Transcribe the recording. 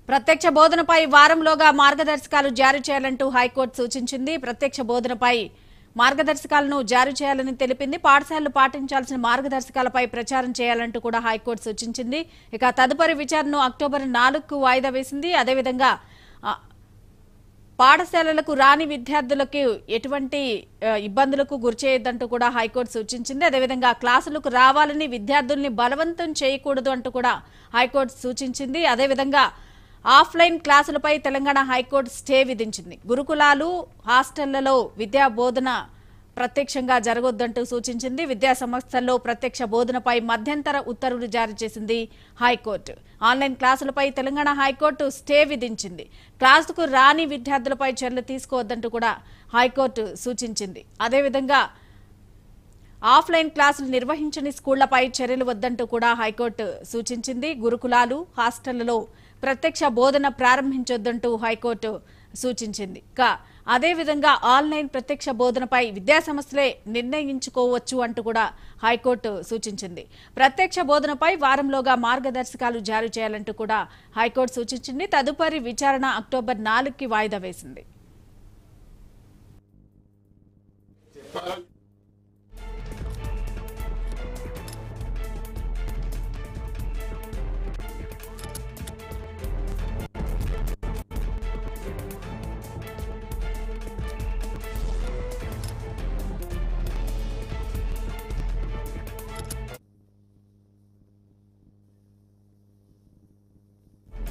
ప్రత్యక్ష బోధనపై వారంలోగా మార్గదర్శకాలు జారీ చేయాలంటూ హైకోర్టు సూచించింది ప్రత్యక్ష బోధనపై మార్గదర్శకాలను జారీ చేయాలని తెలిపింది పాఠశాలలు పాటించాల్సిన మార్గదర్శకాలపై ప్రచారం చేయాలంటూ కూడా హైకోర్టు సూచించింది ఇక తదుపరి విచారణను అక్టోబర్ నాలుగుకు వాయిదా వేసింది అదేవిధంగా ఆ, పాఠశాలలకు రాని విద్యార్థులకు ఎటువంటి ఆ, ఇబ్బందులకు గురిచేయొద్దంటూ కూడా హైకోర్టు సూచించింది అదేవిధంగా క్లాసులకు రావాలని విద్యార్థుల్ని బలవంతం చేయకూడదు అంటూ కూడా హైకోర్టు సూచించింది అదేవిధంగా ఆఫ్లైన్ క్లాసులపై తెలంగాణ హైకోర్టు స్టే విధించింది గురుకులాలు హాస్టళ్లలో విద్యా బోధన ప్రత్యక్షంగా జరగొద్దంటూ సూచించింది విద్యా సంస్థల్లో ప్రత్యక్ష బోధనపై మధ్యంతర ఉత్తర్వులు జారీ చేసింది హైకోర్టు ఆన్లైన్ క్లాసులపై తెలంగాణ హైకోర్టు స్టే విధించింది క్లాసుకు రాని విద్యార్థులపై చర్యలు తీసుకోవద్దంటూ కూడా హైకోర్టు సూచించింది అదేవిధంగా ఆఫ్లైన్ క్లాసులు నిర్వహించని స్కూళ్లపై చర్యలు వద్దంటూ కూడా హైకోర్టు సూచించింది గురుకులాలు హాస్టళ్లలో ప్రత్యక్ష బోధన ప్రారంభించొద్దంటూ హైకోర్టు సూచించింది కా అదేవిధంగా ఆన్లైన్ ప్రత్యక్ష బోధనపై విద్యాసంస్థలే నిర్ణయించుకోవచ్చు అంటూ కూడా హైకోర్టు సూచించింది ప్రత్యక్ష బోధనపై వారంలోగా మార్గదర్శకాలు జారీ చేయాలంటూ కూడా హైకోర్టు సూచించింది తదుపరి విచారణ అక్టోబర్ నాలుగుకి వాయిదా వేసింది చెప్పాలని